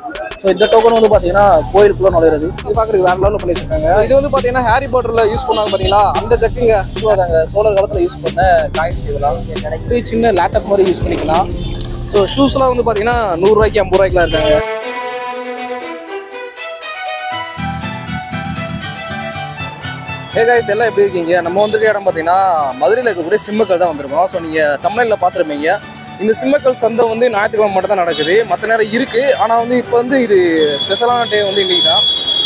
So இந்த token வந்து பார்த்தீங்கன்னா கோயிலுக்குள்ள நுழையிறது இது பார்க்குறதுக்கு வேற லெவலில் பண்ணி வச்சிருக்காங்க இது வந்து பார்த்தீங்கன்னா ஹாரி பாட்டரில் யூஸ் பண்ணாங்க பார்த்தீங்களா அந்த ஜக்குங்க தாங்க சோழர் காலத்தில் யூஸ் பண்ண காயின்ஸ் இதெல்லாம் இது சின்ன லேப்டாப் மாதிரி யூஸ் பண்ணிக்கலாம் ஸோ ஷூஸ்லாம் வந்து பார்த்தீங்கன்னா நூறுரூவாய்க்கு ஐம்பது ரூபாய்க்குலாம் இருக்காங்க ஹே guys எல்லாம் எப்படி இருக்கீங்க நம்ம வந்துருக்க இடம் பார்த்தீங்கன்னா மதுரையில் இருக்கக்கூடிய சிம்மக்கல் தான் வந்திருக்கோம் ஸோ நீங்கள் தமிழில் பார்த்துருப்பீங்க இந்த சிம்மக்கல் சந்தை வந்து ஞாயிற்றுக்கிழமை மட்டும் தான் நடக்குது மற்ற நேரம் இருக்குது ஆனால் வந்து இப்போ வந்து இது ஸ்பெஷலான டே வந்து இன்னைக்கு தான்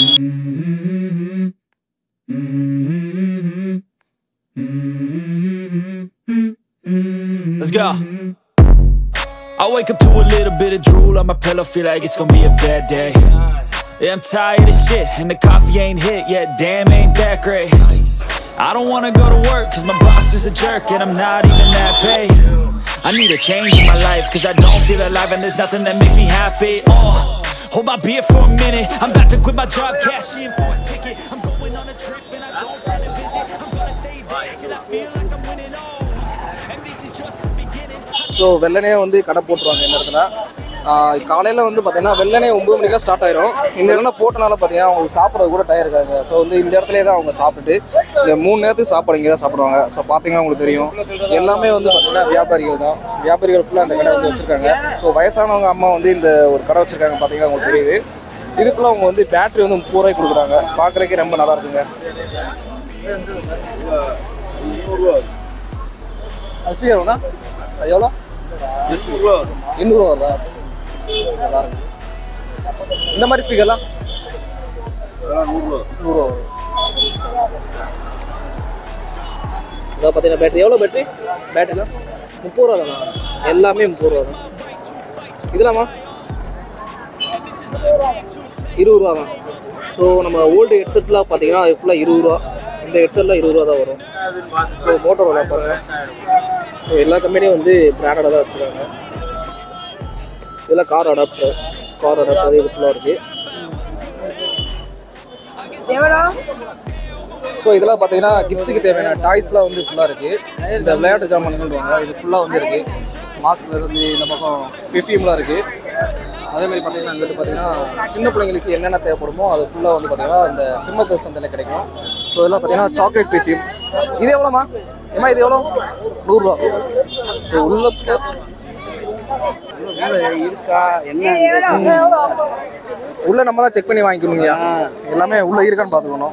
Let's go. I wake up to a little bit of drool on my pillow, feel like it's gonna be a bad day. Yeah, I'm tired of shit, and the coffee ain't hit yet, damn, ain't that great. I don't wanna go to work, cause my boss is a jerk, and I'm not even that paid. I need a change in my life, cause I don't feel alive, and there's nothing that makes me happy. Oh, hold my beer for a minute, I'm about to quit my job, cash in for a ticket. I'm going on a trip, and I don't plan to visit. I'm gonna stay there till I feel like I'm winning all. And this is just the beginning. So வெள்ளனே வந்து கடை போட்டுருவாங்க இந்த இடத்துல காலையில் வந்து பார்த்தீங்கன்னா வெள்ளனே ஒம்பது மணிக்கெலாம் ஸ்டார்ட் ஆயிரும் இந்த இடம் போட்டனால பார்த்தீங்கன்னா அவங்களுக்கு சாப்பிட்றது கூட டயர் இருக்காங்க ஸோ வந்து இந்த இடத்துலயே தான் அவங்க சாப்பிட்டுட்டு இந்த மூணு நேரத்துக்கு சாப்பாடு இங்கே தான் சாப்பிடுவாங்க ஸோ பார்த்தீங்கன்னா உங்களுக்கு தெரியும் எல்லாமே வந்து பார்த்தீங்கன்னா வியாபாரிகள் தான் வியாபாரிகள் ஃபுல்லாக அந்த கடை வந்து வச்சுருக்காங்க ஸோ வயசானவங்க அம்மா வந்து இந்த ஒரு கடை வச்சுருக்காங்க பார்த்தீங்கன்னா உங்களுக்கு தெரியுது இதுக்குள்ள அவங்க வந்து பேட்டரி வந்து முப்பது ரூபாய்க்கு கொடுக்குறாங்க பார்க்குறதுக்கே ரொம்ப நல்லா இருக்குங்க அது ஸ்பீக்கர் வேணா அது எவ்வளோ எண்ணூறுவா வருதா நல்லா இருக்கு இந்த மாதிரி ஸ்பீக்கர்லாம் நூறுரூவா வரும் இதை பார்த்தீங்கன்னா பேட்டரி எவ்வளோ பேட்டரி பேட்டரிலாம் முப்பது ரூபா தானா எல்லாமே முப்பது ரூபா தான் இதெல்லாமா இருபது ரூபா தான் ஸோ நம்ம ஓல்டு ஹெட்செட்லாம் பார்த்தீங்கன்னா அது ஃபுல்லாக இருபது ரூபா இந்த ஹெட்செட்லாம் இருபது ரூபா தான் வரும் ஸோ மோட்டோரோல பாருங்க ஸோ எல்லா கம்பெனியும் வந்து பிராண்டடாக தான் வச்சுருக்காங்க இதெல்லாம் கார் அடாப்டர் கார் அடாப்டர் இது ஃபுல்லாக இருக்குது எவ்வளோ ஸோ இதெல்லாம் பார்த்தீங்கன்னா கிட்ஸுக்கு தேவையான டாய்ஸ்லாம் வந்து ஃபுல்லாக இருக்குது இந்த விளையாட்டு ஜாமான்கள்வாங்க இது ஃபுல்லாக வந்து இருக்குது மாஸ்க்ல இருந்து இந்த பக்கம் பெர்ஃப்யூம்லாம் இருக்குது அதே மாதிரி பார்த்தீங்கன்னா அங்கிட்டு பார்த்தீங்கன்னா சின்ன பிள்ளைங்களுக்கு என்னென்ன தேவைப்படுமோ அது ஃபுல்லாக வந்து பார்த்தீங்கன்னா இந்த சிம்மக்கல் சந்தையில் கிடைக்கும் ஸோ இதெல்லாம் பார்த்தீங்கன்னா சாக்லேட் பெர்ஃப்யூம் இது எவ்வளோமா ஏமா இது எவ்வளோ நூறுரூவா ஸோ உள்ள இருக்கா என்ன உள்ள நம்ம தான் செக் பண்ணி வாங்கிக்கணுங்கய்யா எல்லாமே உள்ள இருக்கான்னு பார்த்துக்கணும்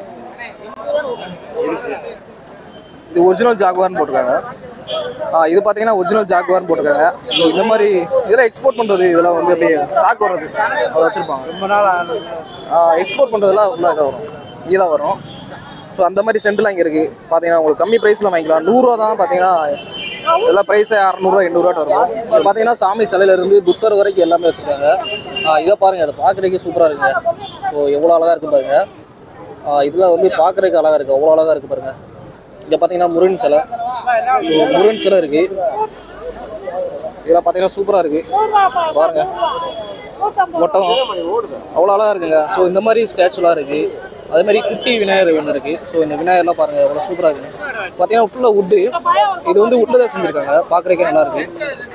இது ஒரிஜினல் ஜாகுவார்னு போட்டிருக்காங்க ஆ, இது பார்த்தீங்கன்னா ஒரிஜினல் ஜாகுவார்னு போட்டிருக்காங்க ஸோ இந்த மாதிரி இதெல்லாம் எக்ஸ்போர்ட் பண்ணுறது இதெல்லாம் வந்து அப்படியே ஸ்டாக் வர்றது அதை வச்சுருப்பாங்க ரொம்ப நாள் ஆனது எக்ஸ்போர்ட் பண்ணுறதுலாம் உள்ள இதாக வரும் இங்கே தான் வரும் ஸோ அந்த மாதிரி சென்ட்லாம் இங்கே இருக்குது பார்த்தீங்கன்னா உங்களுக்கு கம்மி ப்ரைஸில் வாங்கிக்கலாம் நூறுரூவா தான் பார்த்தீங்கன்னா எல்லா ப்ரைஸே அறநூறுவா எண்ணூறுவா வரும் ஸோ பார்த்தீங்கன்னா சாமி சிலையில இருந்து புத்தர் வரைக்கும் எல்லாமே வச்சுருக்காங்க இதை பாருங்கள் அதை பார்க்குறதுக்கே சூப்பராக இருக்குங்க ஸோ எவ்வளோ அழகாக இருக்கு பாருங்க இதில் வந்து பார்க்குறதுக்கு அழகாக இருக்குது அவ்வளோ அழகாக இருக்குது பாருங்க இங்கே பார்த்தீங்கன்னா முருகன் சிலை ஸோ முருகன் சிலை இருக்குது இதெல்லாம் பார்த்தீங்கன்னா சூப்பராக இருக்குது பாருங்க ஒட்டம் அவ்வளோ அழகாக இருக்குங்க ஸோ இந்த மாதிரி ஸ்டாச்சுலாம் இருக்குது அதே மாதிரி குட்டி விநாயகர் ஒன்று இருக்குது ஸோ இந்த விநாயகர்லாம் பாருங்கள் எவ்வளோ சூப்பராக இருக்குது பார்த்தீங்கன்னா ஃபுல்லாக வுட்டு இது வந்து வுட்டில் தான் செஞ்சுருக்காங்க பார்க்குறதுக்கே நல்லா இருக்கு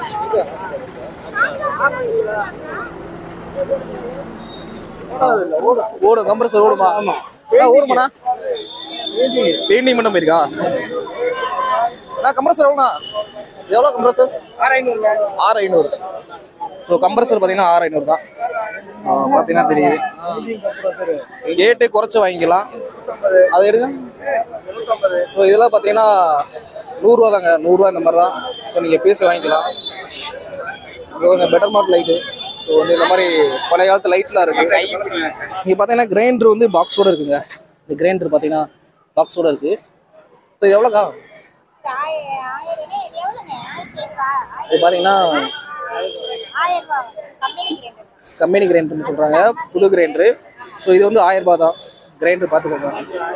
ஓடும் கம்ப்ரஸர் ஓடுமா அண்ணா, ஓடுமாண்ணா பெயிண்டிங் மட்டும் போயிருக்கா அண்ணா கம்ப்ரஸர் எவ்வளோண்ணா எவ்வளோ கம்ப்ரஸர் ஆறு ஐநூறு ஆறு ஐநூறு ஸோ கம்ப்ரஸர் பார்த்தீங்கன்னா ஆறு ஐநூறு தான் ஆ, பார்த்தீங்கன்னா தெரியுது கேட்டு குறைச்சி வாங்கிக்கலாம் அதை எடுங்க ஸோ இதெல்லாம் பார்த்தீங்கன்னா நூறுரூவா தாங்க நூறுரூவா இந்த மாதிரி தான் ஸோ நீங்கள் பேசி வாங்கிக்கலாம் இது கொஞ்சம் பெட்டர் மார்ட் லைட்டு ஸோ வந்து இந்த மாதிரி பழைய காலத்து லைட்ஸ்லாம் இருக்குது இங்கே பார்த்தீங்கன்னா கிரைண்டர் வந்து பாக்ஸோட இருக்குங்க இந்த கிரைண்டர் பார்த்தீங்கன்னா பாக்ஸோட இருக்குது ஸோ எவ்வளோக்கா இது பார்த்தீங்கன்னா கம்பெனி கிரைண்டர்னு சொல்கிறாங்க புது கிரைண்டரு ஸோ இது வந்து ஆயிரம் ரூபாய் தான் கிரைண்டர் பார்த்துக்கோங்க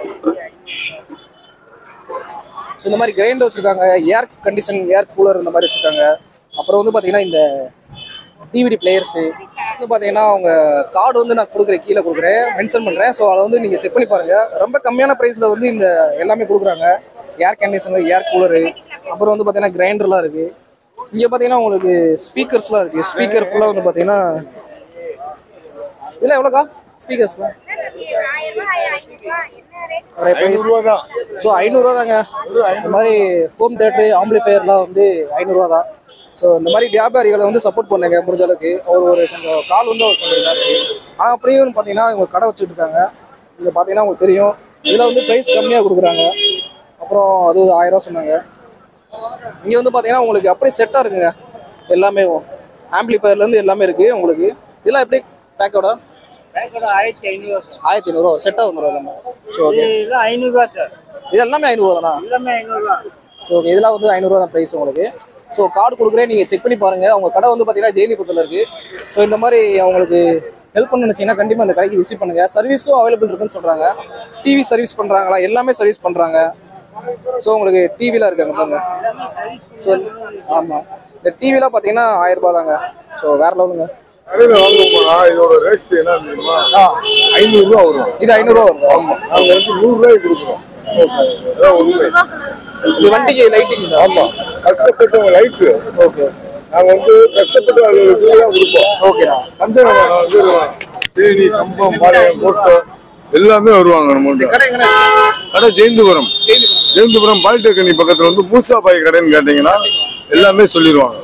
ஸோ இந்த மாதிரி கிரைண்டர் வச்சுருக்காங்க ஏர் கண்டிஷன் ஏர் கூலர் இந்த மாதிரி வச்சுருக்காங்க அப்புறம் வந்து பார்த்தீங்கன்னா இந்த டிவிடி பிளேயர்ஸு வந்து பார்த்தீங்கன்னா அவங்க கார்டு வந்து நான் கொடுக்குறேன் கீழே கொடுக்குறேன் மென்ஷன் பண்ணுறேன் ஸோ அதை வந்து நீங்கள் செக் பண்ணி பாருங்கள் ரொம்ப கம்மியான ப்ரைஸில் வந்து இந்த எல்லாமே கொடுக்குறாங்க ஏர் கண்டிஷனர் ஏர் கூலரு அப்புறம் வந்து பார்த்தீங்கன்னா கிரைண்டர்லாம் இருக்குது இங்கே பார்த்தீங்கன்னா உங்களுக்கு ஸ்பீக்கர்ஸ்லாம் இருக்குது ஸ்பீக்கர் ஃபுல்லாக வந்து பார்த்தீங்கன்னா இதெல்லாம் எவ்வளோக்கா ஸ்பீக்கர்ஸ்லாம் ஐநூறுரூவா தான் ஸோ ஐநூறுரூவா தாங்க இந்த மாதிரி ஹோம் தேட்டரு ஆம்பிளிஃபயர்லாம் வந்து ஐநூறுரூவா தான் ஸோ இந்த மாதிரி வியாபாரிகளை வந்து சப்போர்ட் பண்ணுங்க முடிஞ்ச அளவுக்கு அவர் ஒரு கொஞ்சம் கால் வந்து அவர் கொஞ்சம் இதாக இருக்குது ஆனால் அப்படியும் பார்த்தீங்கன்னா இவங்க கடை வச்சுட்டு இருக்காங்க இங்கே பார்த்தீங்கன்னா உங்களுக்கு தெரியும் இதில் வந்து ப்ரைஸ் கம்மியாக கொடுக்குறாங்க அப்புறம் அது ஒரு ஆயிரம் ரூபா சொன்னாங்க இங்கே வந்து பார்த்தீங்கன்னா உங்களுக்கு அப்படியே செட்டாக இருக்குங்க எல்லாமே ஆம்பிளிஃபயர்லேருந்து எல்லாமே இருக்குது உங்களுக்கு இதெல்லாம் எப்படி பேக்கோட பேக்கோட ஆயிரத்தி ஐநூறுவா சார் ஆயிரத்தி ஐநூறுரூவா செட்டாக வந்துடும் எல்லாமே ஸோ ஓகே இதெல்லாம் ஐநூறுரூவா சார் இது எல்லாமே ஐநூறுரூவா தானா எல்லாமே ஐநூறுரூவா ஸோ ஓகே இதெல்லாம் வந்து ஐநூறுரூவா தான் ப்ரைஸ் உங்களுக்கு ஸோ கார்டு கொடுக்குறேன் நீங்கள் செக் பண்ணி பாருங்கள் அவங்க கடை வந்து பார்த்தீங்கன்னா ஜெயந்திபுரத்தில் இருக்குது ஸோ இந்த மாதிரி அவங்களுக்கு ஹெல்ப் பண்ண நினச்சிங்கன்னா கண்டிப்பாக இந்த கடைக்கு விசிட் பண்ணுங்கள் சர்வீஸும் அவைலபிள் இருக்குன்னு சொல்கிறாங்க டிவி சர்வீஸ் பண்ணுறாங்களா எல்லாமே சர்வீஸ் பண்ணுறாங்க ஸோ உங்களுக்கு டிவிலாம் இருக்காங்க பாருங்க ஸோ ஆமாம் இந்த டிவிலாம் பார்த்தீங்கன்னா ஆயிரம் ரூபாய் தாங்க ஸோ வேற லெவலுங்க கடையில் வாங்க போனா இதோட ரேட் என்ன தெரியுமா ஆ ஐநூறு ரூபா வரும் இது ஐநூறுரூவா வரும் ஆமா நாங்க வந்து நூறு ரூபாய்க்கு கொடுக்குறோம் அதான் உண்மை இது வண்டிக்கு லைட்டிங் தான் ஆமா கஷ்டப்பட்டவங்க லைட்டு ஓகே நாங்க வந்து கஷ்டப்பட்டவங்களுக்கு தான் கொடுப்போம் ஓகேண்ணா சந்தையில வந்து தேனி கம்பம் பாளையம் கோட்டம் எல்லாமே வருவாங்க நம்மள்ட்ட கடை எங்கே கடை ஜெயந்திபுரம் ஜெயந்திபுரம் பாலிடெக்னிக் பக்கத்துல வந்து மூசா பாய் கடைன்னு கேட்டீங்கன்னா எல்லாமே சொல்லிடுவாங்க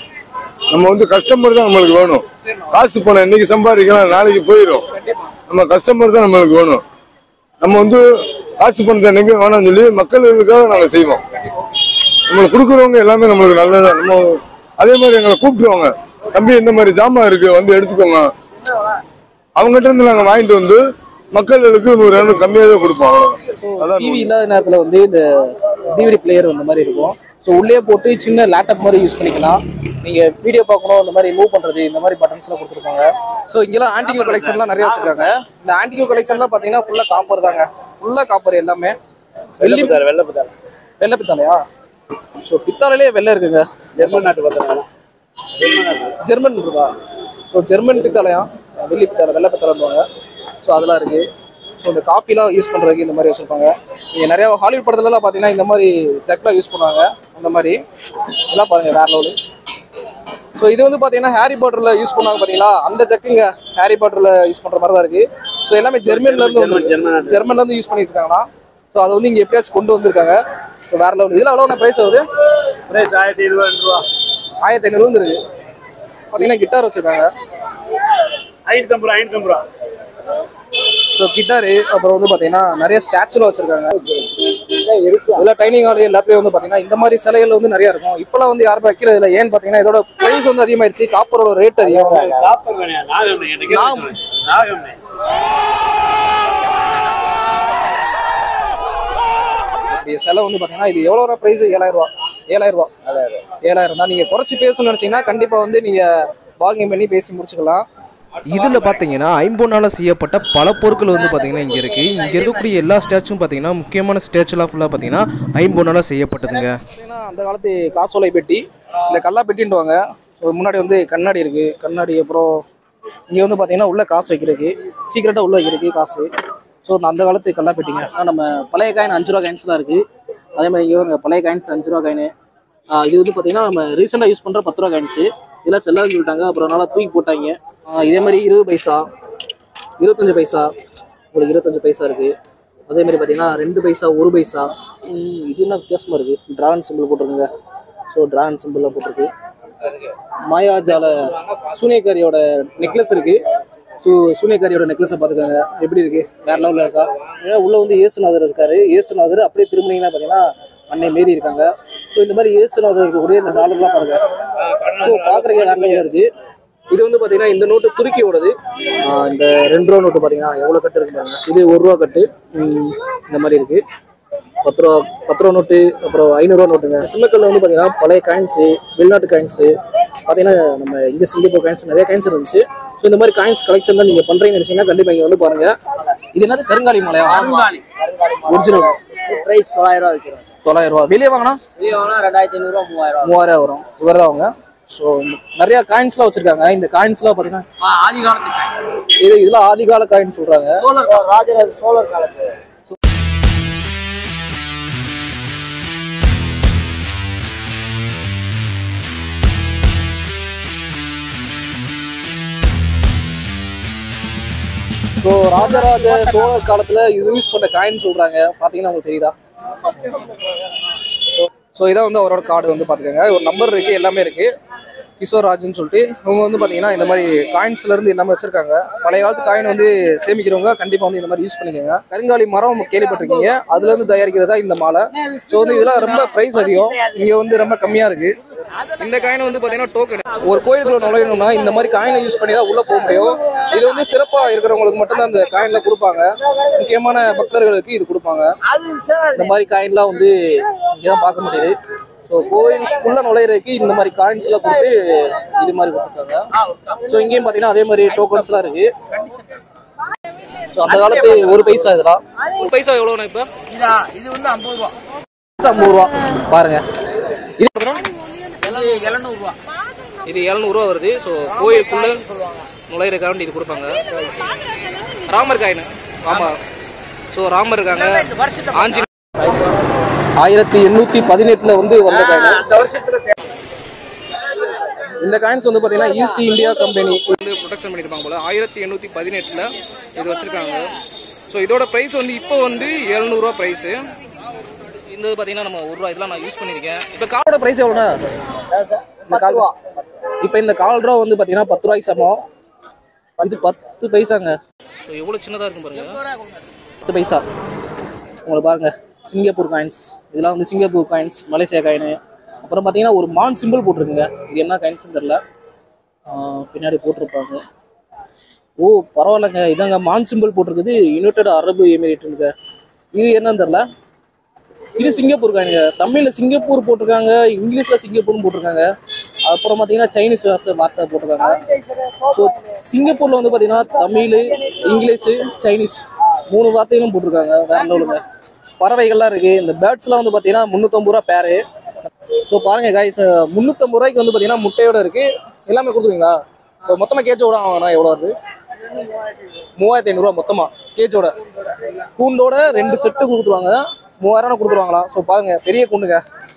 நம்ம வந்து கஸ்டமர் தான் நம்மளுக்கு வேணும் காசு பணம் இன்னைக்கு சம்பாதிக்கலாம் நாளைக்கு போயிடும் நம்ம கஸ்டமர் தான் நம்மளுக்கு வேணும் நம்ம வந்து காசு பணத்தை என்னைக்கு வேணாம்னு சொல்லி மக்களுக்காக நாங்க செய்வோம் நம்மளுக்கு கொடுக்குறவங்க எல்லாமே நம்மளுக்கு நல்லதா நம்ம அதே மாதிரி எங்களை கூப்பிட்டுருவாங்க தம்பி இந்த மாதிரி ஜாமான் இருக்கு வந்து எடுத்துக்கோங்க அவங்ககிட்ட இருந்து நாங்க வாங்கிட்டு வந்து மக்களுக்கு நூறு இரநூறு கம்மியாக தான் கொடுப்போம் அவ்வளவுதான். அதான் டிவி இல்லாத நேரத்தில் வந்து இந்த டிவிடி பிளேயர் இந்த மாதிரி இருக்கும் ஸோ உள்ளே போட்டு சின்ன லேப்டாப் மாதிரி யூஸ் பண்ணிக்கலாம் நீங்கள் வீடியோ பார்க்கணும் இந்த மாதிரி மூவ் பண்ணுறது இந்த மாதிரி பட்டன்ஸ்லாம் கொடுத்துருக்காங்க ஸோ இங்கெல்லாம் ஆன்டிகோ கலெக்ஷன்லாம் நிறைய வச்சிருக்காங்க இந்த ஆன்டிகோ கலெக்ஷன்லாம் பார்த்தீங்கன்னா ஃபுல்லாக காப்பர் தாங்க ஃபுல்லாக காப்பர் எல்லாமே வெள்ளி வெள்ளை வெள்ளை பத்தாரம் வெள்ளை பித்தாலையா ஸோ பித்தாலையிலே வெள்ளை இருக்குங்க ஜெர்மன் நாட்டு பத்தாரம் ஜெர்மன் நாட்டு ஜெர்மன் இருக்கா ஸோ ஜெர்மன் பித்தாலையா வெள்ளி பித்தாலை வெள்ளை பித்தாலைன்னுவாங்க ஸோ அதெல்லாம் இருக்குது ஸோ இந்த காஃபிலாம் யூஸ் பண்ணுறதுக்கு இந்த மாதிரி வச்சுருப்பாங்க நீங்கள் நிறையா ஹாலிவுட் படத்துலலாம் பார்த்தீங்கன்னா இந்த மாதிரி ஜக்லாம் யூஸ் பண்ணுவாங்க அந்த மாதிரி இதெல்லாம் பாருங்கள் வேற லெவலு ஸோ இது வந்து பார்த்தீங்கன்னா ஹாரி பாட்டரில் யூஸ் பண்ணுவாங்க பார்த்தீங்களா அந்த ஜக்குங்க ஹாரி பாட்டரில் யூஸ் பண்ணுற மாதிரி தான் இருக்குது ஸோ எல்லாமே ஜெர்மன்லேருந்து வந்து ஜெர்மன் நாட்டு. ஜெர்மன்லேருந்து யூஸ் பண்ணிட்டு இருக்காங்களா ஸோ அதை வந்து இங்கே எப்படியாச்சும் கொண்டு வந்திருக்காங்க ஸோ வேற லெவல் இதில் எவ்வளோ ப்ரைஸ் வருது பிரைஸ் ஆயிரத்தி இருபது ரூபா ஆயிரத்தி ஐநூறு வந்து இருக்கு பார்த்தீங்கன்னா கிட்டார் வச்சுருக்காங்க ஐநூத்தி ஐம்பது ரூபா ஐநூத்தி ஐம்பது ரூபா ஸோ கிட்டாரு அப்புறம் வந்து பார்த்தீங்கன்னா நிறைய ஸ்டாச்சுலாம் வச்சிருக்காங்க இதெல்லாம் டைனிங் ஹால் எல்லாத்துலயும் வந்து பார்த்தீங்கன்னா இந்த மாதிரி சிலைகள் வந்து நிறைய இருக்கும் இப்போலாம் வந்து யாருமே வைக்கிறது இல்லை ஏன்னு பார்த்தீங்கன்னா இதோட ப்ரைஸ் வந்து அதிகமாயிருச்சு காப்பரோட ரேட் அதிகம் காப்பர் வேணையா நாகம்னே எனக்கு நாம். நாகம்னே இப்படி சிலை வந்து பார்த்தீங்கன்னா இது எவ்வளோ ரூபா ப்ரைஸ் ஏழாயிரம் ரூபா ஏழாயிரம் ரூபா ஏழாயிரம் தான் நீங்கள் குறைச்சி பேசணும்னு நினச்சிங்கன்னா கண்டிப்பாக வந்து நீங்கள் பார்கிங் பண்ணி பேசி முடிச்சுக்கலாம் இதில் பார்த்தீங்கன்னா ஐம்பொன்னால செய்யப்பட்ட பல பொருட்கள் வந்து பார்த்தீங்கன்னா இங்கே இருக்குது இங்கே இருக்கக்கூடிய எல்லா ஸ்டாச்சும் பார்த்தீங்கன்னா முக்கியமான ஸ்டாச்சுலாம் ஃபுல்லாக பார்த்தீங்கன்னா ஐம்பொன்னால செய்யப்பட்டதுங்க பார்த்தீங்கன்னா அந்த காலத்து காசோலை பெட்டி இல்லை கல்லா பெட்டின்னுவாங்க ஸோ முன்னாடி வந்து கண்ணாடி இருக்கு கண்ணாடி அப்புறம் இங்கே வந்து பார்த்தீங்கன்னா உள்ள காசு வைக்கிறதுக்கு சீக்கிரட்டாக உள்ள வைக்கிறதுக்கு காசு ஸோ அந்த காலத்து கல்லா பெட்டிங்க ஆனா, நம்ம பழைய காயின் அஞ்சு ரூபா காயின்ஸ்லாம் இருக்கு அதே மாதிரி இங்கே ஒரு பழைய காயின்ஸ் அஞ்சு ரூபா காயின் இது வந்து பார்த்தீங்கன்னா நம்ம ரீசெண்டாக யூஸ் பண்ணுற பத்து ரூபா காயின்ஸு இதெல்லாம் செல்லாதுன்னு சொல்லிட்டாங்க அப்புறம் நல்லா தூக்கி போட்டாங்க ஆ, இதே மாதிரி இருபது பைசா இருபத்தஞ்சு பைசா உங்களுக்கு இருபத்தஞ்சு பைசா இருக்கு அதே மாதிரி பார்த்தீங்கன்னா ரெண்டு பைசா ஒரு பைசா ம், இது என்ன வித்தியாசமா இருக்கு டிராகன் சிம்பிள் போட்டிருக்குங்க ஸோ டிராகன் சிம்பிள்லாம் போட்டிருக்கு மாயாஜால சூனியக்காரியோட நெக்லஸ் இருக்கு ஸோ சூனியக்காரியோட நெக்லஸை பார்த்துக்கோங்க எப்படி இருக்கு வேற லெவலில் இருக்கா ஏன்னா உள்ள வந்து இயேசுநாதர் இருக்காரு இயேசுநாதர் அப்படியே திரும்பினீங்கன்னா பார்த்தீங்கன்னா அன்னை மாரி இருக்காங்க ஸோ இந்த மாதிரி இயேசுநாதர் இருக்கக்கூடிய இந்த டாலர்லாம் பாருங்க ஸோ பார்க்குறதுக்கு வேற லெவலில் இருக்கு இது வந்து பார்த்தீங்கன்னா இந்த நோட்டு துருக்கியோடது ஆஹ் இந்த ரெண்டு ரூபா நோட்டு பார்த்தீங்கன்னா எவ்வளோ கட்டு இருக்கு பாருங்க இது ஒரு ரூபா கட்டு ம், இந்த மாதிரி இருக்கு பத்து ரூபா பத்து ரூபா நோட்டு அப்புறம் ஐநூறுரூவா நோட்டுங்க சிம்மக்கல்ல வந்து பார்த்தீங்கன்னா பழைய காயின்ஸு வெளிநாட்டு காயின்ஸு பார்த்தீங்கன்னா நம்ம இங்கே சிங்கப்பூர் காயின்ஸ் நிறைய காயின்ஸ் இருந்துச்சு ஸோ இந்த மாதிரி காயின்ஸ் கலெக்ஷன் தான் நீங்கள் பண்ணுறீங்கன்னு நினச்சிங்கன்னா கண்டிப்பாக இங்கே வந்து பாருங்க இது என்னது கருங்காலி மலையா ஒரிஜினல் பிரைஸ் தொள்ளாயிரம் ரூபா விற்கிறோம் சார் தொள்ளாயிரம் ரூபா வெளியே வாங்கினா வெளியே வாங்கினா ரெண்டாயிரத்தி ஐநூறுரூவா மூவாயிரம் மூவாயிரம் வரும் இவர் தான் அவங்க ஸோ நிறைய காயின்ஸ்லாம் வச்சிருக்காங்க இந்த காயின்ஸ்லாம் பார்த்தீங்கன்னா ஆதி காலத்துக்கு இது இதெல்லாம் ஆதிகால காயின் சொல்றாங்க சோழர் ராஜராஜ சோழர் காலத்து ஸோ ராஜராஜ சோழர் காலத்தில் யூஸ் பண்ண காயின் சொல்கிறாங்க பார்த்தீங்கன்னா உங்களுக்கு தெரியுதா ஸோ இதான் வந்து அவரோட கார்டு வந்து பார்த்துக்கோங்க ஒரு நம்பர் இருக்குது எல்லாமே இருக்குது கிஷோர் ராஜ்னு சொல்லிட்டு இவங்க வந்து பார்த்தீங்கன்னா இந்த மாதிரி காயின்ஸ்ல இருந்து எல்லாமே வச்சிருக்காங்க பழைய காலத்து காயின் வந்து சேமிக்கிறவங்க கண்டிப்பாக வந்து இந்த மாதிரி யூஸ் பண்ணிக்கோங்க கருங்காலி மரம் கேள்விப்பட்டிருக்கீங்க அதுல இருந்து தயாரிக்கிறதா இந்த மாலை ஸோ வந்து இதெல்லாம் ரொம்ப ப்ரைஸ் அதிகம் இங்கே வந்து ரொம்ப கம்மியாக இருக்கு இந்த காயின் வந்து பார்த்தீங்கன்னா டோக்கன் ஒரு கோயிலுக்குள்ள நுழையணும்னா இந்த மாதிரி காயினை யூஸ் பண்ணி தான் உள்ள போக முடியும் இது வந்து சிறப்பாக இருக்கிறவங்களுக்கு மட்டும்தான் அந்த காயின்ல கொடுப்பாங்க முக்கியமான பக்தர்களுக்கு இது கொடுப்பாங்க இந்த மாதிரி காயின்லாம் வந்து இங்கே தான் பார்க்க முடியுது ஸோ கோயிலுக்குள்ள நுழையிறதுக்கு இந்த மாதிரி காயின்ஸ்லாம் கொடுத்து இது மாதிரி கொடுத்துருக்காங்க ஸோ இங்கேயும் பார்த்தீங்கன்னா அதே மாதிரி டோக்கன்ஸ்லாம் இருக்கு ஸோ அந்த காலத்து ஒரு பைசா இதெல்லாம் ஒரு பைசா எவ்வளோண்ணா இப்போ இதா இது வந்து ஐம்பது ரூபா ஐம்பது ரூபா பாருங்க இது எவ்வளோ? இது எழுநூறு ரூபா இது எழுநூறுவா வருது ஸோ கோயிலுக்குள்ள நுழையிறக்காண்டி இது கொடுப்பாங்க ராமர் காயின் ஆமா ஸோ ராமர் இருக்காங்க ஆஞ்சி ஆயிரத்தி எண்ணூத்தி பதினெட்டுல வந்து வந்த காயின் இந்த காயின்ஸ் வந்து பாத்தீங்கன்னா ஈஸ்ட் இந்தியா கம்பெனி வந்து ப்ரொடக்ஷன் பண்ணியிருப்பாங்க போல ஆயிரத்தி எண்ணூத்தி பதினெட்டுல இது வச்சிருக்காங்க ஸோ இதோட ப்ரைஸ் வந்து இப்போ வந்து எழுநூறுவா ப்ரைஸ் இந்த பாத்தீங்கன்னா நம்ம ஒரு ரூபா இதெல்லாம் நான் யூஸ் பண்ணியிருக்கேன் இப்போ காரோட ப்ரைஸ் எவ்வளோண்ணா இந்த கால் இப்போ இந்த கால் ரூபா வந்து பாத்தீங்கன்னா பத்து ரூபாய்க்கு சமம் இது பத்து பைசாங்க ஸோ எவ்வளோ சின்னதாக இருக்கும் பாருங்க பத்து பைசா உங்களுக்கு பாருங்க சிங்கப்பூர் காயின்ஸ் இதெல்லாம் வந்து சிங்கப்பூர் காயின்ஸ் மலேசியா காயின் அப்புறம் பார்த்தீங்கன்னா ஒரு மான் சிம்பிள் போட்டிருக்குங்க இது என்ன காயின்ஸ்னு தெரில ஆஹ் பின்னாடி போட்டிருப்பாங்க ஓ பரவாயில்லைங்க இதாங்க மான் சிம்பிள் போட்டிருக்குது யுனைடெட் அரபு எமிரேட்டுங்க இது என்னன்னு தெரில இது சிங்கப்பூர் காயினுங்க தமிழில் சிங்கப்பூர் போட்டிருக்காங்க இங்கிலீஷில் சிங்கப்பூர்னு போட்டிருக்காங்க அப்புறம் பார்த்தீங்கன்னா சைனீஸ் வார்த்தை வார்த்தை போட்டிருக்காங்க ஸோ சிங்கப்பூரில் வந்து பார்த்தீங்கன்னா தமிழ் இங்கிலீஷு சைனீஸ் மூணு வார்த்தைகளும் போட்டிருக்காங்க வேற லெவலுங்க பறவைகள்லாம் இருக்குது இந்த பேர்ட்ஸ்லாம் வந்து பார்த்தீங்கன்னா முந்நூற்றம்பது ரூபா பேரு ஸோ பாருங்க காய்ஸ் முந்நூற்றம்பது ரூபாய்க்கு வந்து பார்த்தீங்கன்னா முட்டையோட இருக்குது எல்லாமே கொடுத்துருவீங்களா இப்போ மொத்தமாக கேஜோட வாங்கினா எவ்வளோ வருது மூவாயிரத்தி ஐநூறுரூவா மொத்தமாக கேஜோட கூண்டோட ரெண்டு செட்டு கொடுத்துருவாங்க மூவாயிரம் கொடுத்துருவாங்களா ஸோ பாருங்க பெரிய கூண்டுங்க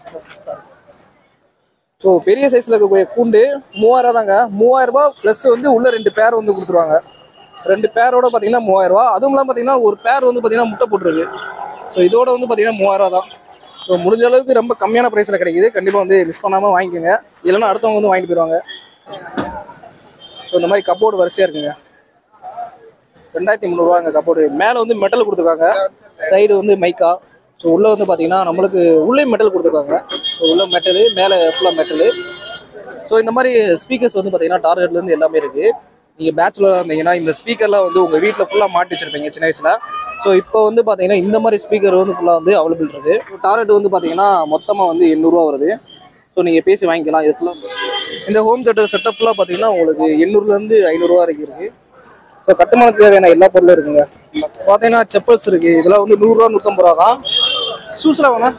ஸோ பெரிய சைஸில் இருக்கக்கூடிய கூண்டு மூவாயிரம் தாங்க மூவாயிரம் ரூபாய் ப்ளஸ் வந்து உள்ள ரெண்டு பேர் வந்து கொடுத்துருவாங்க ரெண்டு பேரோட பார்த்தீங்கன்னா மூவாயிரம் ரூபா அதுவும் இல்லாமல் பார்த்தீங்கன்னா ஒரு பேர் வந்து பார்த்தீங்கன்னா முட்டை போட்டுருக்கு ஸோ இதோட வந்து பார்த்தீங்கன்னா மூவாயிரம் ரூபா தான் ஸோ முடிஞ்ச அளவுக்கு ரொம்ப கம்மியான ப்ரைஸில் கிடைக்குது கண்டிப்பாக வந்து மிஸ் பண்ணாமல் வாங்கிக்கோங்க இல்லைன்னா அடுத்தவங்க வந்து வாங்கிட்டு போயிடுவாங்க ஸோ இந்த மாதிரி கப்போர்டு வரிசையாக இருக்குங்க ரெண்டாயிரத்தி முந்நூறுவாங்க கப்போர்டு மேலே வந்து மெட்டல் கொடுத்துருக்காங்க சைடு வந்து மைக்கா ஸோ உள்ளே வந்து பார்த்தீங்கன்னா நம்மளுக்கு உள்ளே மெட்டல் கொடுத்துருக்காங்க ஸோ உள்ள மெட்டலு மேலே ஃபுல்லாக மெட்டலு ஸோ இந்த மாதிரி ஸ்பீக்கர்ஸ் வந்து பார்த்தீங்கன்னா டார்கெட்லேருந்து எல்லாமே இருக்குது நீங்கள் பேச்சுலராக இருந்தீங்கன்னா இந்த ஸ்பீக்கர்லாம் வந்து உங்கள் வீட்டில் ஃபுல்லாக மாட்டி வச்சிருப்பீங்க சின்ன வயசில் ஸோ இப்போ வந்து பார்த்தீங்கன்னா இந்த மாதிரி ஸ்பீக்கர் வந்து ஃபுல்லாக வந்து அவைலபிள் இருக்குது டார்கெட் வந்து பார்த்தீங்கன்னா மொத்தமாக வந்து எண்ணூறுரூவா வருது ஸோ நீங்கள் பேசி வாங்கிக்கலாம் இது ஃபுல்லாக இந்த ஹோம் தேட்டர் செட்டப் ஃபுல்லாக பார்த்தீங்கன்னா உங்களுக்கு எண்ணூறுலேருந்து ஐநூறுரூவா வரைக்கும் இருக்குது ஸோ கட்டுமானத்துக்கு தேவையான எல்லா பொருளும் இருக்குங்க பார்த்தீங்கன்னா செப்பல்ஸ் இருக்கு இதெல்லாம் வந்து நூறுரூவா நூற்றம்பது ரூபா தான் ஷூஸ்லாம் வேணா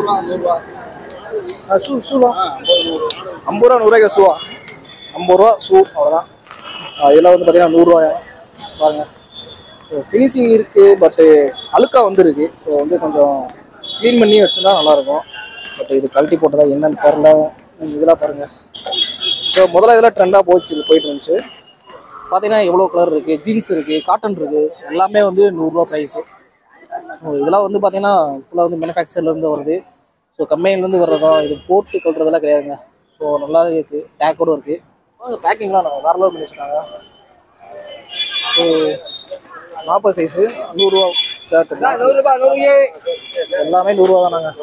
ஷூ ஷூலாம் ஐம்பது ரூபா நூறுரூவாய்க்கு ஷூவா ஐம்பது ரூபா ஷூ அவ்வளோதான் இதெல்லாம் வந்து பார்த்தீங்கன்னா நூறுரூவா பாருங்க ஸோ ஃபினிஷிங் இருக்குது பட்டு அழுக்கா வந்துருக்கு ஸோ வந்து கொஞ்சம் க்ளீன் பண்ணி வச்சுருந்தா நல்லாயிருக்கும் பட் இது கழட்டி போட்டதா என்னன்னு தெரில இதெல்லாம் பாருங்கள் ஸோ முதல்ல இதெல்லாம் ட்ரெண்டாக போச்சு போயிட்டு இருந்துச்சு பார்த்தீங்கன்னா எவ்வளோ கலர் இருக்குது ஜீன்ஸ் இருக்குது காட்டன் இருக்குது எல்லாமே வந்து நூறுரூவா ப்ரைஸு ஸோ இதெல்லாம் வந்து பார்த்தீங்கன்னா ஃபுல்லாக வந்து மேனுஃபேக்சர்லேருந்து வருது ஸோ கம்பெனிலேருந்து வர்றதா இது போட்டு கொள்றதெல்லாம் கிடையாதுங்க ஸோ நல்லா இருக்குது டேக்கோடு இருக்குது பேக்கிங்லாம் வேறு லெவல் பண்ணி வச்சுருக்காங்க ஸோ நாற்பது சைஸு நூறுரூவா ஷர்ட் எல்லாமே நூறுரூவா தானாங்க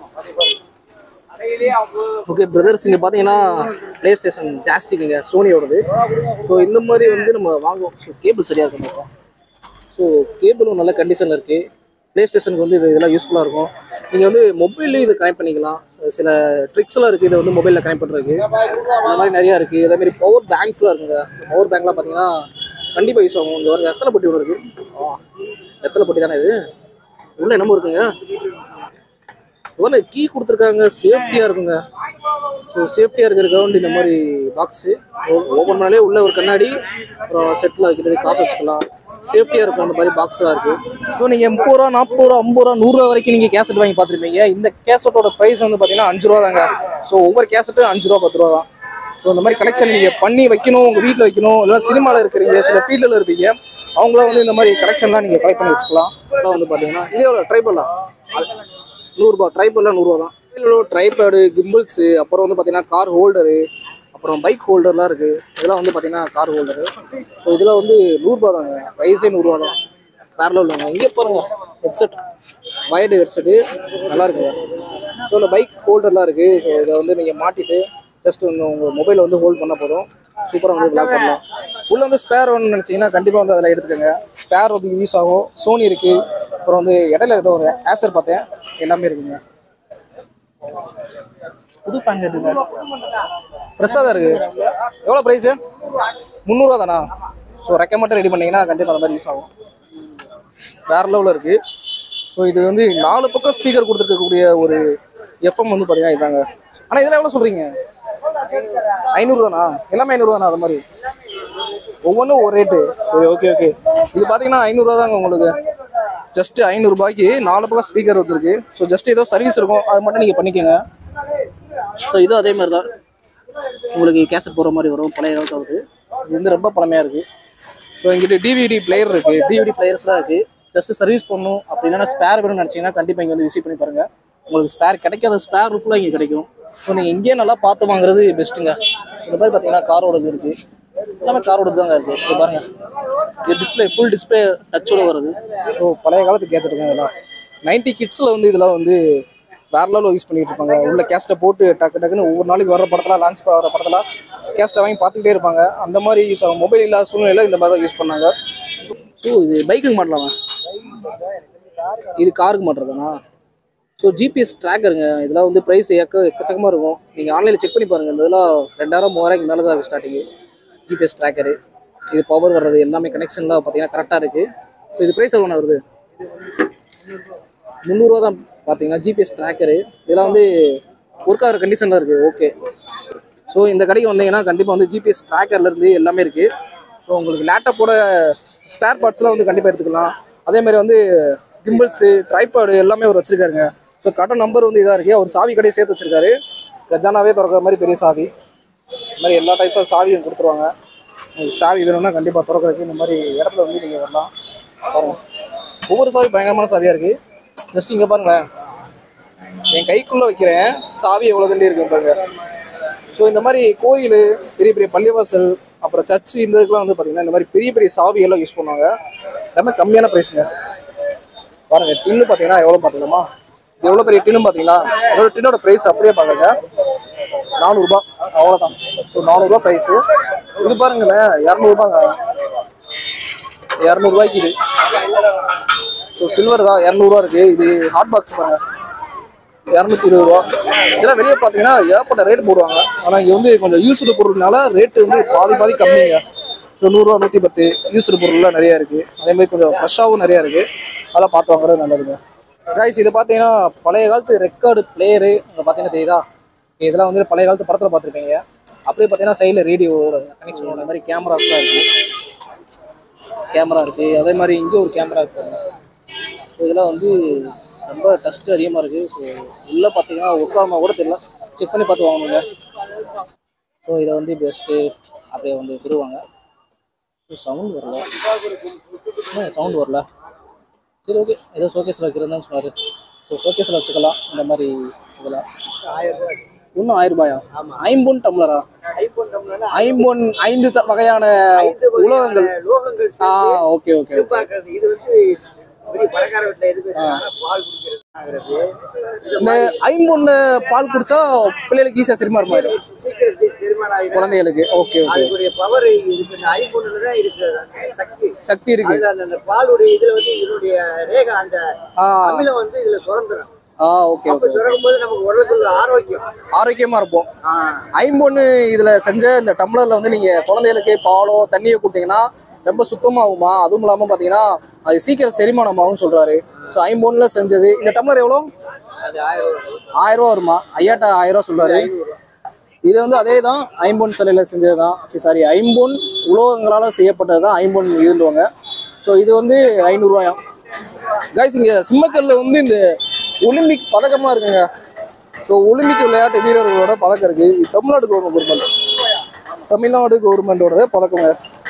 ஓகே பிரதர்ஸ் இங்கே பார்த்தீங்கன்னா ப்ளே ஸ்டேஷன் ஜாஸ்டிக்குங்க சோனியோடது ஸோ இந்த மாதிரி வந்து நம்ம வாங்குவோம் ஸோ கேபிள் சரியாக இருக்கும் பார்ப்போம் ஸோ கேபிளும் நல்ல கண்டிஷனில் இருக்குது ப்ளே ஸ்டேஷனுக்கு வந்து இது இதெல்லாம் யூஸ்ஃபுல்லாக இருக்கும் நீங்கள் வந்து மொபைல்லையும் இது கனெக்ட் பண்ணிக்கலாம் சில- சில ட்ரிக்ஸ்லாம் இருக்குது இதை வந்து மொபைலில் கனெக்ட் பண்ணுறதுக்கு அந்த மாதிரி நிறையா இருக்குது அதே மாதிரி பவர் பேங்க்ஸ்லாம் இருக்குங்க பவர் பேங்க்லாம் பார்த்தீங்கன்னா கண்டிப்பாக யூஸ் ஆகும் இங்கே வர எத்தனை பட்டி ஒன்று இருக்குது ஆ எத்தனை பட்டி தானே இது உள்ள என்னமோ இருக்குங்க இவ்வளோ கீ கொடுத்துருக்காங்க சேஃப்டியாக இருக்குங்க ஸோ சேஃப்டியாக இருக்கிறதுக்காக வந்து இந்த மாதிரி பாக்ஸு ஓப்பன் பண்ணாலே உள்ள ஒரு கண்ணாடி அப்புறம் செட்டில் வைக்கிறது காசு வச்சுக்கலாம் சேஃப்டியாக இருக்கும் அந்த மாதிரி பாக்ஸ்லாம் இருக்குது ஸோ நீங்கள் முப்பது ரூபா நாற்பது ரூபா ஐம்பது ரூபா நூறுரூவா வரைக்கும் நீங்கள் கேசட் வாங்கி பார்த்துருப்பீங்க இந்த கேசட்டோட ப்ரைஸ் வந்து பார்த்தீங்கன்னா அஞ்சு ரூபா தாங்க ஸோ ஒவ்வொரு கேசட்டும் அஞ்சு ரூபா பத்து ரூபா தான் ஸோ இந்த மாதிரி கலெக்ஷன் நீங்கள் பண்ணி வைக்கணும் உங்கள் வீட்டில் வைக்கணும் இல்லை சினிமாவில் இருக்கிறீங்க சில ஃபீல்டில் இருப்பீங்க அவங்கள வந்து இந்த மாதிரி கலெக்ஷன்லாம் நீங்கள் கலெக்ட் பண்ணி வச்சுக்கலாம் இதெல்லாம் வந்து பார்த்தீங்கன்னா இதே எவ்வளோ ட்ரைபல்லாம் நூறுரூபா ட்ரைபல்லாம் நூறுரூவா தான் இதில் ட்ரைபேடு கிம்பிள்ஸு அப்புறம் வந்து பார்த்தீங்கன்னா கார் ஹோல்டரு அப்புறம் பைக் ஹோல்டர்லாம் இருக்குது இதெல்லாம் வந்து பார்த்தீங்கன்னா கார் ஹோல்டரு ஸோ இதெல்லாம் வந்து நூறுரூபா தாங்க ப்ரைஸே நூறுரூவா தான் வேற இல்லைங்க இங்கே பாருங்க ஹெட்செட் வயர்டு ஹெட்செட்டு நல்லா இருக்குங்க ஸோ இந்த பைக் ஹோல்டர்லாம் இருக்குது ஸோ இதை வந்து நீங்கள் மாட்டிட்டு ஜஸ்ட் உங்கள் உங்கள் மொபைலை வந்து ஹோல்ட் பண்ணால் போதும் சூப்பராக வந்து விளாக் பண்ணலாம் உள்ள வந்து ஸ்பேர் ஒன்று நினச்சிங்கன்னா கண்டிப்பாக வந்து அதில் எடுத்துக்கோங்க ஸ்பேர் வந்து யூஸ் ஆகும் சோனி இருக்குது அப்புறம் வந்து இடையில ஏதோ ஒரு ஆசர் பார்த்தேன் எல்லாமே இருக்குங்க புது ஃபேன் கேட்டுங்க ஃப்ரெஷ்ஷாக தான் இருக்குது எவ்வளோ ப்ரைஸு முந்நூறுவா தானா ஸோ ரெக்கமெண்ட் ரெடி பண்ணீங்கன்னா கண்டிப்பாக அந்த மாதிரி யூஸ் ஆகும் வேற லெவலில் இருக்குது ஸோ இது வந்து நாலு பக்கம் ஸ்பீக்கர் கொடுத்துருக்கக்கூடிய ஒரு எஃப்எம் வந்து பார்த்தீங்கன்னா இதாங்க ஆனால் இதெல்லாம் எவ்வளோ சொல்கிறீங்க ஐநூறுரூவாண்ணா எல்லாமே ஐநூறுரூவாண்ணா அது மாதிரி ஒவ்வொன்றும் ஒரு ரேட்டு சரி ஓகே ஓகே இது பார்த்தீங்கன்னா ஐநூறுரூவா தாங்க உங்களுக்கு ஜஸ்ட் ஐநூறுரூபாய்க்கு நாலு பக்கம் ஸ்பீக்கர் வந்துருக்கு ஸோ ஜஸ்ட் ஏதோ சர்வீஸ் இருக்கும் அது மட்டும் நீங்கள் பண்ணிக்கோங்க ஸோ இதுவும் அதே மாதிரி தான் உங்களுக்கு கேசட் போகிற மாதிரி வரும் பழைய காலத்தில் வருது இது வந்து ரொம்ப பழமையாக இருக்குது ஸோ எங்கிட்ட டிவிடி பிளேயர் இருக்குது டிவிடி பிளேயர்ஸ்லாம் இருக்குது ஜஸ்ட் சர்வீஸ் பண்ணணும் அப்படின்னா ஸ்பேர் வேணும்னு நினச்சிங்கன்னா கண்டிப்பாக இங்கே வந்து விசிட் பண்ணி பாருங்கள் உங்களுக்கு ஸ்பேர் கிடைக்காத ஸ்பேர் ஃபுல்லாக இங்கே கிடைக்கும் ஸோ நீங்கள் இங்கேயே நல்லா பார்த்து வாங்குறது பெஸ்ட்டுங்க ஸோ இந்த மாதிரி பார்த்தீங்கன்னா காரோடது இருக்குது எல்லாமே காரோடது தாங்க இருக்குது இது பாருங்கள் இது டிஸ்பிளே ஃபுல் டிஸ்பிளே டச்சோட வருது ஸோ பழைய காலத்து கேட்டுருக்காங்க இதெல்லாம் நைன்டி கிட்ஸில் வந்து இதெல்லாம் வந்து வேற லெவலில் யூஸ் பண்ணிட்டு இருப்பாங்க உள்ள கேஸ்ட்டை போட்டு டக்கு டக்குன்னு ஒவ்வொரு நாளைக்கு வர படத்தில் லான்ச் வர படத்தில் கேஸ்ட்டை வாங்கி பார்த்துக்கிட்டே இருப்பாங்க அந்த மாதிரி யூஸ் ஆகும் மொபைல் இல்லாத சூழ்நிலையில் இந்த மாதிரி தான் யூஸ் பண்ணாங்க ஸோ இது பைக்குக்கு மாட்டலாமா இது காருக்கு மாட்டுறதானா ஸோ ஜிபிஎஸ் ட்ராக்கருங்க இதெல்லாம் வந்து ப்ரைஸ் எக்க எக்கச்சக்கமாக இருக்கும் நீங்கள் ஆன்லைனில் செக் பண்ணி பாருங்கள் இந்த இதெல்லாம் ரெண்டாயிரம் மூவாயிரம் மேலே தான் இருக்குது ஸ்டார்டிங்கு ஜிபிஎஸ் ட்ராக்கரு இது பவர் வர்றது எல்லாமே கனெக்ஷன்லாம் பார்த்தீங்கன்னா கரெக்டாக இருக்குது ஸோ இது ப்ரைஸ் எவ்வளோ வருது முந்நூறுரூவா தான் பார்த்தீங்கன்னா ஜிபிஎஸ் ட்ராக்கரு இதெல்லாம் வந்து ஒர்க் ஆகிற கண்டிஷனில் இருக்குது ஓகே ஸோ இந்த கடைக்கு வந்தீங்கன்னா கண்டிப்பாக வந்து ஜிபிஎஸ் ட்ராக்கர்லேருந்து எல்லாமே இருக்குது ஸோ உங்களுக்கு லேப்டாப்போட ஸ்பேர் பார்ட்ஸ்லாம் வந்து கண்டிப்பாக எடுத்துக்கலாம் அதே மாதிரி வந்து கிம்பிள்ஸு ட்ரைபாடு எல்லாமே அவர் வச்சிருக்காருங்க ஸோ கடை நம்பர் வந்து இதாக இருக்குது அவர் சாவி கடையை சேர்த்து வச்சிருக்காரு கஜானாவே திறக்கிற மாதிரி பெரிய சாவி இந்த மாதிரி எல்லா டைப்ஸ் ஆஃப் சாவியும் கொடுத்துருவாங்க உங்களுக்கு சாவி வேணும்னா கண்டிப்பாக திறக்கிறதுக்கு இந்த மாதிரி இடத்துல வந்து நீங்கள் வரலாம் பாருங்க ஒவ்வொரு சாவி பயங்கரமான சாவியாக இருக்குது ஜஸ்ட் இங்கே பாருங்களேன் என் கைக்குள்ளே வைக்கிறேன் சாவி எவ்வளோ தள்ளி இருக்கு பாருங்க ஸோ இந்த மாதிரி கோயில் பெரிய பெரிய பள்ளிவாசல் அப்புறம் சர்ச்சு இந்த இதுக்கெல்லாம் வந்து பார்த்தீங்கன்னா இந்த மாதிரி பெரிய பெரிய சாவி எல்லாம் யூஸ் பண்ணுவாங்க எல்லாமே கம்மியான ப்ரைஸுங்க பாருங்க டின்னு பார்த்தீங்கன்னா எவ்வளோ பார்த்துக்கலாமா இது எவ்வளோ பெரிய டின்னு பார்த்தீங்களா இதோட டின்னோட ப்ரைஸ் அப்படியே பாருங்க நானூறுரூபா அவ்வளோதான் ஸோ நானூறுரூவா ப்ரைஸு இது பாருங்களேன் இரநூறுபாங்க இரநூறுபாய்க்கு இது ஸோ சில்வர் தான் இரநூறுவா இருக்குது இது ஹாட் பாக்ஸ் பாருங்க இரநூத்தி இருபது ரூபா இதெல்லாம் வெளியே பார்த்தீங்கன்னா ஏகப்பட்ட ரேட் போடுவாங்க ஆனால் இங்கே வந்து கொஞ்சம் யூஸ்டு பொருள்னால ரேட்டு வந்து பாதி பாதி கம்மிங்க ஸோ நூறுரூவா நூற்றி பத்து யூஸ்டு பொருள்லாம் நிறையா இருக்குது அதே மாதிரி கொஞ்சம் ஃப்ரெஷ்ஷாகவும் நிறையா இருக்குது அதெல்லாம் பார்த்து வாங்குறது நல்லதுங்க கைஸ் இது பார்த்தீங்கன்னா பழைய காலத்து ரெக்கார்டு பிளேயரு அங்கே பார்த்தீங்கன்னா தெரியுதா இதெல்லாம் வந்து பழைய காலத்து படத்தில் பார்த்துருப்பீங்க அப்படியே பார்த்தீங்கன்னா சைடில் ரேடியோ கனெக்ஷன் அந்த மாதிரி கேமராஸ்லாம் இருக்குது கேமரா இருக்குது அதே மாதிரி இங்கே ஒரு கேமரா இருக்குது ஸோ இதெல்லாம் வந்து ரொம்ப டஸ்ட் அதிகமாக இருக்குது ஸோ உள்ளே பார்த்தீங்கன்னா உட்காரமா கூட தெரியல செக் பண்ணி பார்த்து வாங்கணுங்க ஸோ இதை வந்து பெஸ்ட்டு அப்படியே வந்து தருவாங்க ஸோ சவுண்ட் வரல சவுண்ட் வரல சரி ஓகே ஏதோ ஷோகேஸில் வைக்கிறதுன்னு சொன்னார் ஸோ ஷோகேஸில் வச்சுக்கலாம் இந்த மாதிரி இதெல்லாம் இன்னும் ஆயிரம் ரூபாயா ஐம்பொன் டம்ளரா ஐம்பொன் ஐந்து த- வகையான உலோகங்கள் லோகங்கள் ஆ ஓகே ஓகே ஓகே பார்க்கறது இது வந்து பெரிய பணக்கார வீட்டுல எதுக்கு வச்சாங்கன்னா பால் குடிக்கிறது ஆகிறது இந்த ஐம்பொன்னு பால் குடிச்சா பிள்ளைகளுக்கு ஈஸியாக செரிமாறுமாயிடும் சீக்கிரம் செ- செரிமானம் ஆயிடும் குழந்தைகளுக்கு ஓகே ஓகே அதுக்குரிய பவர் இதுக்கு இந்த ஐம்பொண்ணுல தான் இருக்கு அந்த சக்தி சக்தி இருக்கு அதுல அந்த- அந்த பாலுடைய இதுல வந்து இதனுடைய ரேகை அந்த ஆ அமிலம் வந்து இதுல சுரந்துடும் ஆ ஓகே அப்ப ஓகே சுரக்கும் போது நமக்கு உடலுக்குள்ள ஆரோக்கியம் ஆரோக்கியமா இருப்போம் ஆ, ஐம்பொன்னு இதுல செஞ்ச இந்த டம்ளர்ல வந்து நீங்க குழந்தைகளுக்கு பாலோ தண்ணியோ கொடுத்தீங்கன்னா ரொம்ப சுத்தமாகுமா அதுவும் இல்லாம பாத்தீங்கன்னா அது சீக்கிரம் செரிமானமாகும் சொல்றாரு ஸோ ஐம்பொன்னுல செஞ்சது இந்த டம்ளர் எவ்வளோ அது ஆயிரம் ரூபாய். ஆயிரம் ரூபா வருமா ஐயாட்ட ஆயிரம் ரூபா சொல்றாரு இது வந்து அதே தான் ஐம்பொன் சிலையில செஞ்சது தான் சரி சாரி ஐம்பொன் உலோகங்களால செய்யப்பட்டது தான் ஐம்பொன் இதுவாங்க ஸோ இது வந்து ஐநூறுரூவாயாம் கைஸ் இங்க சிம்மக்கல்ல வந்து இந்த ஒலிம்பிக் பதக்கமா இருக்குங்க ஸோ ஒலிம்பிக் விளையாட்டு வீரர்களோட பதக்கம் இருக்கு இது தமிழ்நாடு கவர்மெண்ட் தமிழ்நாடு கவர்மெண்டோட பதக்கங்க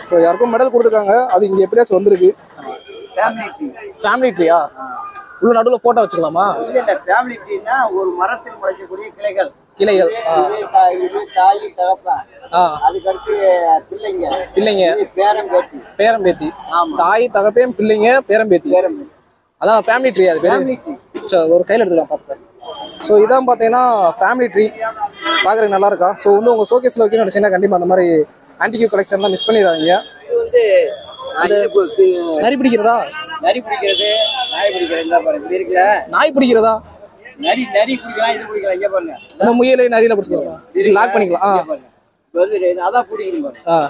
ஸோ யாருக்கும் மெடல் கொடுத்துருக்காங்க அது இங்கே எப்படியாச்சும் வந்திருக்கு ஃபேமிலி ட்ரீ ஃபேமிலி ட்ரீயா உள்ள நடுவில் ஃபோட்டோ வச்சுக்கலாமா இல்ல இல்ல ஃபேமிலி ட்ரீனா ஒரு மரத்தில் முளைக்கக்கூடிய கிளைகள் கிளைகள் ஆ இது தா- இது தாய் தகப்பன் ஆ அதுக்கடுத்து பிள்ளைங்க பிள்ளைங்க இது பேரன் பேத்தி பேரம்பேத்தி ஆமா. தாய் தகப்பேன் பிள்ளைங்க பேரம்பேத்தி பேரன் பேத்தி அதான் ஃபேமிலி ட்ரீ அது பேரு Family tree. சரி ஒரு கையில் எடுத்துக்கலாம் பார்த்துக்கலாம் ஸோ இதான் பார்த்தீங்கன்னா ஃபேமிலி ட்ரீ பார்க்குறதுக்கு நல்லா இருக்கா ஸோ வந்து உங்கள் ஷோகேஸில் வைக்கணும்னு நினச்சிங்கன்னா கண்டிப்பாக அந்த மாதிரி ஆன்டிக்யூ கலெக்ஷன்லாம் மிஸ் பண்ணிடாதீங்க இது வந்து அது நரி பிடிக்கிறதா நரி பிடிக்கிறது நாய் பிடிக்கிறது இந்த பாருங்க இப்படி இருக்குல்ல நாய் பிடிக்கிறதா நரி நரி பிடிக்கலாம் இது பிடிக்கலாம் இங்க பாருங்க அந்த முயலை நரியில பிடிச்சிக்கலாம் லாக் பண்ணிக்கலாம் ஆ இங்க பாருங்க இது வந்து இது அதான் பிடிக்கணும் பாருங்க ஆ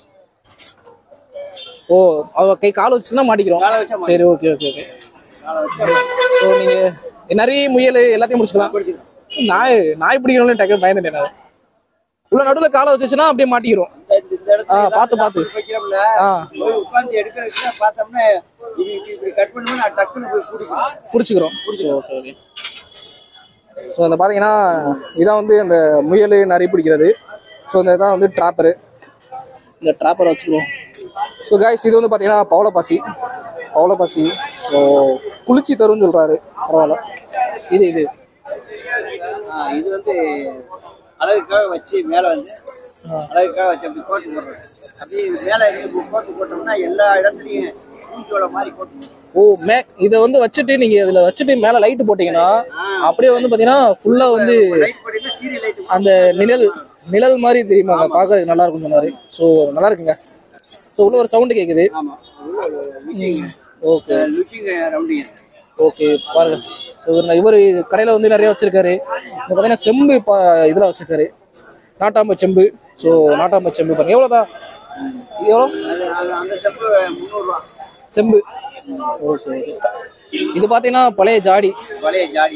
ஓ அவ கை கால் வச்சுன்னா மாட்டிக்கிறோம் காலை வச்சா சரி ஓகே ஓகே ஓகே நாளை வச்சா ஸோ நீங்கள் நிறைய முயல் எல்லாத்தையும் முடிச்சுக்கலாம் நாய் நாய் பிடிக்கணும்னு டக்கு பயந்துட்டேன் நான் உள்ள நடுவில் காலை வச்சுச்சுன்னா அப்படியே மாட்டிக்கிறோம் இந்த- இந்த இடத்துல ஆ, ஏதாவது பார்த்து, பார்த்து. சாப்பிட்டு வைக்கிறோம்ல, ஆ. போய் உட்கார்ந்து எடுக்கிறதுக்கு பார்த்தோம்னா இது இப்படி இப்படி கட் பண்ணும்போது நான் டக்குன்னு போய் பிடிக்கும் பிடிச்சிக்கிறோம் ஓகே ஓகே ஸோ அந்த பார்த்தீங்கன்னா இதான் வந்து அந்த முயல் நரி பிடிக்கிறது ஸோ இந்த இதான் வந்து ட்ராப்பரு இந்த ட்ராப்பரை வச்சுக்குவோம் ஸோ காய்ஸ் இது வந்து பார்த்தீங்கன்னா பவளப்பாசி பவளப்பாசி ஸோ குளிர்ச்சி தரும்னு சொல்கிறாரு பரவாயில்ல இது இது ஆ, இது வந்து அழகுக்காக வச்சு மேலே வந்து அழகுக்காக வச்சு அப்படி கோட்டு போடுறது அப்படியே மேலே இருந்து கோட்டு போட்டோம்னா எல்லா இடத்துலையும் பூஞ்சோலை மாதிரி கோட்டு போடுறது. ஓ மே இதை வந்து வச்சுட்டு நீங்கள் இதில் வச்சுட்டு மேலே லைட்டு போட்டிங்கன்னா அப்படியே வந்து பார்த்தீங்கன்னா ஃபுல்லாக வந்து லைட் போட்டீங்கன்னா சீரியல் லைட் அந்த நிழல் நிழல் மாதிரி தெரியுமாங்க பார்க்கறதுக்கு நல்லா இருக்கும் சொன்னாரு ஸோ நல்லா இருக்குங்க ஸோ உள்ள ஒரு சவுண்டு கேட்குது ஆமாம் ஓகே லுக்கிங் ரவுண்டிங் ஓகே பாருங்க ஸோ இவர் இவர் கடையில் வந்து நிறைய வச்சிருக்காரு இங்க பார்த்தீங்கன்னா செம்பு பா இதில் வச்சிருக்காரு நாட்டாம்பு செம்பு ஸோ நாட்டாம்பு செம்பு பாருங்க எவ்வளோதான் எவ்வளோ அது அது அந்த ஸ்டெப்பு முந்நூறுரூவா செம்பு ஓகே ஓகே இது பார்த்தீங்கன்னா பழைய ஜாடி பழைய ஜாடி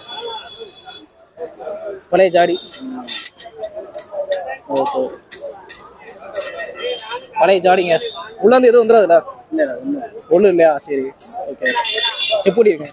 பழைய ஜாடி ஓகே பழைய ஜாடிங்க உள்ள வந்து எதுவும் வந்துடாதுல இல்லை இல்லை ஒன்றும் ஒன்றும் இல்லையா சரி ஓகே செப்படி இருங்க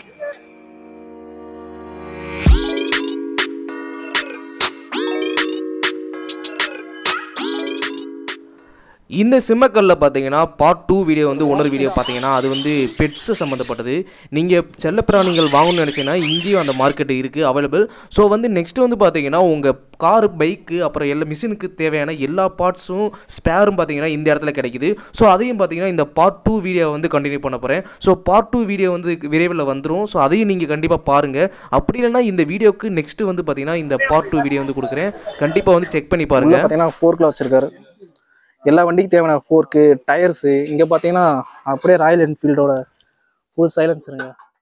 இந்த சிம்மக்கல்லில் பார்த்தீங்கன்னா பார்ட் டூ வீடியோ வந்து ஒன்னொரு வீடியோ பார்த்தீங்கன்னா அது வந்து பெட்ஸு சம்மந்தப்பட்டது நீங்கள் செல்லப்பிராணிகள் வாங்கணும்னு நினச்சிங்கன்னா இங்கேயும் அந்த மார்க்கெட் இருக்குது அவைலபிள் ஸோ வந்து நெக்ஸ்ட் வந்து பார்த்தீங்கன்னா உங்கள் காரு பைக்கு அப்புறம் எல்லா மிஷினுக்கு தேவையான எல்லா பார்ட்ஸும் ஸ்பேரும் பார்த்தீங்கன்னா இந்த இடத்துல கிடைக்குது ஸோ அதையும் பார்த்தீங்கன்னா இந்த பார்ட் டூ வீடியோ வந்து கண்டினியூ பண்ண போகிறேன் ஸோ பார்ட் டூ வீடியோ வந்து விரைவில் வந்துடும் ஸோ அதையும் நீங்கள் கண்டிப்பாக பாருங்கள் அப்படி இல்லைன்னா இந்த வீடியோக்கு நெக்ஸ்ட்டு வந்து பார்த்தீங்கன்னா இந்த பார்ட் டூ வீடியோ வந்து கொடுக்குறேன் கண்டிப்பாக வந்து செக் பண்ணி உள்ள பாருங்கள் பார்த்தீங்கன்னா ஃபோர்க்கில் வச்சிருக்காரு எல்லா வண்டிக்கு தேவையான ஃபோர்க்கு டயர்ஸு இங்கே பார்த்தீங்கன்னா அப்படியே ராயல் என்ஃபீல்டோட ஃபுல் சைலன்ஸருங்க